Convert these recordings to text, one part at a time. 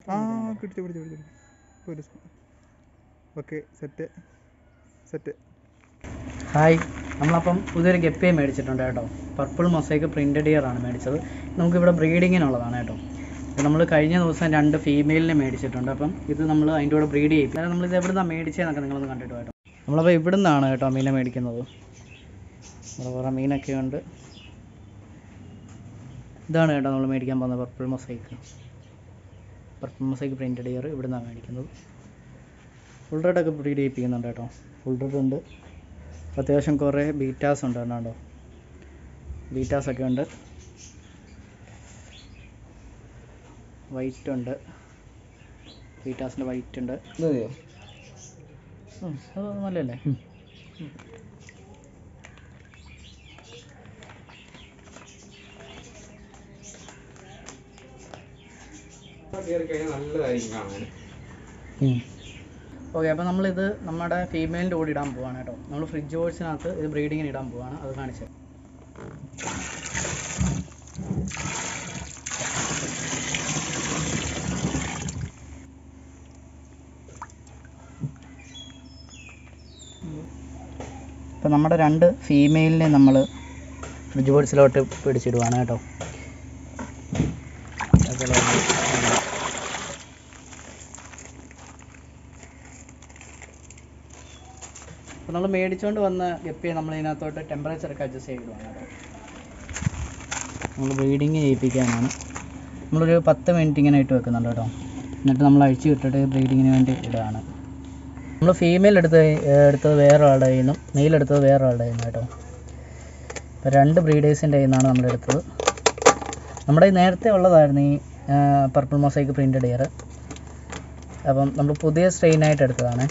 ആ പിടിച്ചു പിടിച്ചു പിടിച്ചു പിടിച്ചു ഒരു spoon okay set set hi നമ്മളപ്പം പുതിയൊരു ഗപ്പിയെ മേടിച്ചിട്ടുണ്ട് കേട്ടോ പർപ്പിൾ മൊസൈക്ക് പ്രിൻറ്റഡ് ഇയർ ആണ് മേടിച്ചത് നമുക്കിവിടെ ബ്രീഡിങ്ങിനുള്ളതാണ് കേട്ടോ നമ്മൾ കഴിഞ്ഞ ദിവസം രണ്ട് ഫീമെയിലിനെ മേടിച്ചിട്ടുണ്ട് അപ്പം ഇത് നമ്മൾ അതിൻ്റെ കൂടെ ബ്രീഡ് ചെയ്യും അതായത് നമ്മളിത് എവിടെ നിന്നാണ് മേടിച്ചതെന്നൊക്കെ നിങ്ങളൊന്ന് കണ്ടിട്ട് കേട്ടോ നമ്മളപ്പോൾ ഇവിടെ നിന്നാണ് കേട്ടോ മീനെ മേടിക്കുന്നത് ഇവിടെ കുറേ മീനൊക്കെ ഉണ്ട് ഇതാണ് കേട്ടോ നമ്മൾ മേടിക്കാൻ പോകുന്നത് purple mosaic purple mosaic printed ear ഇവിടെ നിന്നാണ് മേടിക്കുന്നത് ഫുൾ റെഡൊക്കെ ബ്രീഡ് ചെയ്യിപ്പിക്കുന്നുണ്ട് കേട്ടോ ഫുൾ റെഡ് ഉണ്ട് അത്യാവശ്യം കുറേ ബീറ്റാസ് ഉണ്ട് കണ്ടോ ബീറ്റാസ് ഒക്കെ ഉണ്ട് വൈറ്റ് ഉണ്ട് ബീറ്റാസിൻ്റെ വൈറ്റ് ഉണ്ട് ഉം, അത് നല്ലതല്ലേ നല്ലതായിരിക്കും കാണാൻ ഓക്കെ അപ്പോൾ നമ്മളിത് നമ്മുടെ ഫീമെയിലിൻ്റെ കൂടെ ഇടാൻ പോവാണ് കേട്ടോ നമ്മൾ ഫ്രിഡ്ജ് ബോൾസിനകത്ത് ഇത് ബ്രീഡിങ്ങിന് ഇടാൻ പോവാണ് അത് കാണിച്ചത് ഇപ്പം നമ്മുടെ രണ്ട് ഫീമെയിലിനെ നമ്മൾ ഫ്രിഡ്ജ് ബോൾസിലോട്ട് പിടിച്ചിടുവാണ് കേട്ടോ അതുപോലെ അപ്പോൾ നമ്മൾ മേടിച്ചുകൊണ്ട് വന്ന ഗപ്പിയെ നമ്മൾ ഇതിനകത്തോട്ട് ടെമ്പറേച്ചർ ഒക്കെ അഡ്ജസ്റ്റ് ചെയ്തിടുവാണ് കേട്ടോ നമ്മൾ ബ്രീഡിങ് ചെയ്യിപ്പിക്കാനാണ് നമ്മളൊരു പത്ത് മിനിറ്റ് ഇങ്ങനെ ഇട്ട് വെക്കുന്നുണ്ട് കേട്ടോ എന്നിട്ട് നമ്മൾ അഴിച്ചു വിട്ടിട്ട് ബ്രീഡിങ്ങിന് വേണ്ടി ഇടുകയാണ് നമ്മൾ ഫീമെയിൽ എടുത്ത് എടുത്തത് വേറെ ആളുടെ കയ്യിൽ നിന്നും മെയിൽ എടുത്തത് വേറെ ആളുടെ കയ്യിൽ നിന്ന് കേട്ടോ അപ്പോൾ രണ്ട് ബ്രീഡേഴ്സിൻ്റെ കയ്യിൽ നിന്നാണ് നമ്മൾ എടുത്തത് നമ്മുടെ ഈ നേരത്തെ ഉള്ളതായിരുന്നു ഈ പർപ്പിൾ മൊസൈക്ക് പ്രിൻറ്റഡ് ഇയർ അപ്പം നമ്മൾ പുതിയ സ്ട്രെയിനായിട്ട് എടുത്തതാണ്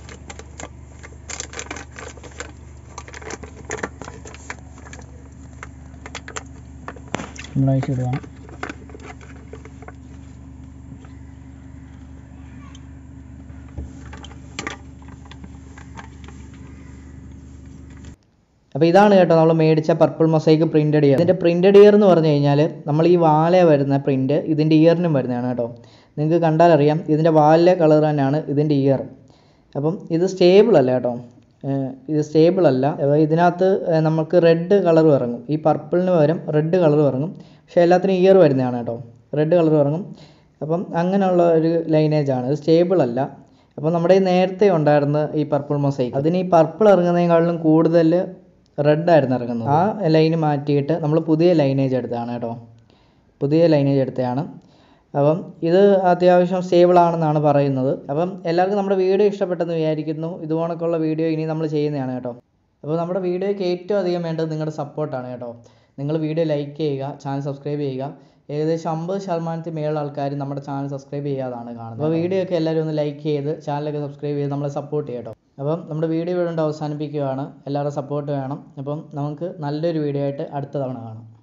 നമ്മൾ അഴിച്ചിടുകയാണ് അപ്പോൾ ഇതാണ് കേട്ടോ നമ്മൾ മേടിച്ച പർപ്പിൾ മൊസൈക്ക് പ്രിൻറ്റഡ് ഇയർ ഇതിൻ്റെ പ്രിൻറ്റഡ് ഇയർ എന്ന് പറഞ്ഞു കഴിഞ്ഞാൽ നമ്മൾ ഈ വാല വരുന്ന പ്രിൻറ്റ് ഇതിൻ്റെ ഇയറിനും വരുന്നതാണ് കേട്ടോ നിങ്ങൾക്ക് കണ്ടാൽ അറിയാം ഇതിൻ്റെ വാലിലെ കളർ തന്നെയാണ് ഇതിൻ്റെ ഇയർ അപ്പം ഇത് സ്റ്റേബിൾ അല്ല കേട്ടോ ഏഹ് ഇത് സ്റ്റേബിൾ അല്ല അതായത് ഇതിനകത്ത് ഏഹ് നമുക്ക് റെഡ് കളർ ഇറങ്ങും ഈ പർപ്പിളിന് പകരം റെഡ് കളർ ഇറങ്ങും പക്ഷേ എല്ലാത്തിനും ഇയർ വരുന്നതാണ് കേട്ടോ റെഡ് കളർ ഇറങ്ങും അപ്പം അങ്ങനെയുള്ള ഒരു ലൈനേജ് ആണ് ഇത് സ്റ്റേബിൾ അല്ല അപ്പം നമ്മുടെ ഈ നേരത്തെ ഉണ്ടായിരുന്ന ഈ പർപ്പിൾ മൊസൈക്ക് അതിന് ഈ പർപ്പിൾ ഇറങ്ങുന്നതിനേക്കാളും കൂടുതൽ റെഡ് ആയിരുന്നു ഇറങ്ങുന്നത് ആ ലൈന് മാറ്റിയിട്ട് നമ്മൾ പുതിയ ലൈനേജ് എടുത്തതാണ് കേട്ടോ പുതിയ ലൈനേജ് എടുത്തതാണ് അപ്പം ഇത് അത്യാവശ്യം സ്റ്റേബിൾ ആണെന്നാണ് പറയുന്നത് അപ്പം എല്ലാവർക്കും നമ്മുടെ വീഡിയോ ഇഷ്ടപ്പെട്ടെന്ന് വിചാരിക്കുന്നു ഇതുപോണക്കുള്ള വീഡിയോ ഇനി നമ്മൾ ചെയ്യുന്നതാണ് കേട്ടോ അപ്പോൾ നമ്മുടെ വീഡിയോയ്ക്ക് ഏറ്റവും അധികം വേണ്ടത് നിങ്ങളുടെ സപ്പോർട്ടാണ് കേട്ടോ നിങ്ങൾ വീഡിയോ ലൈക്ക് ചെയ്യുക ചാനൽ സബ്സ്ക്രൈബ് ചെയ്യുക ഏകദേശം അമ്പത് ശതമാനത്തിൽ മേലുള്ള ആൾക്കാർ നമ്മുടെ ചാനൽ സബ്സ്ക്രൈബ് ചെയ്യാതാണ് കാണുന്നത് അപ്പോൾ വീഡിയോ ഒക്കെ എല്ലാവരും ഒന്ന് ലൈക്ക് ചെയ്ത് ചാനലൊക്കെ സബ്സ്ക്രൈബ് ചെയ്ത് നമ്മളെ സപ്പോർട്ട് ചെയ്യട്ടോ അപ്പം നമ്മുടെ വീഡിയോ ഇവിടെ കൊണ്ട് അവസാനിപ്പിക്കുകയാണ് എല്ലാവരുടെ സപ്പോർട്ട് വേണം അപ്പം നമുക്ക് നല്ലൊരു വീഡിയോ ആയിട്ട് അടുത്ത തവണ കാണാം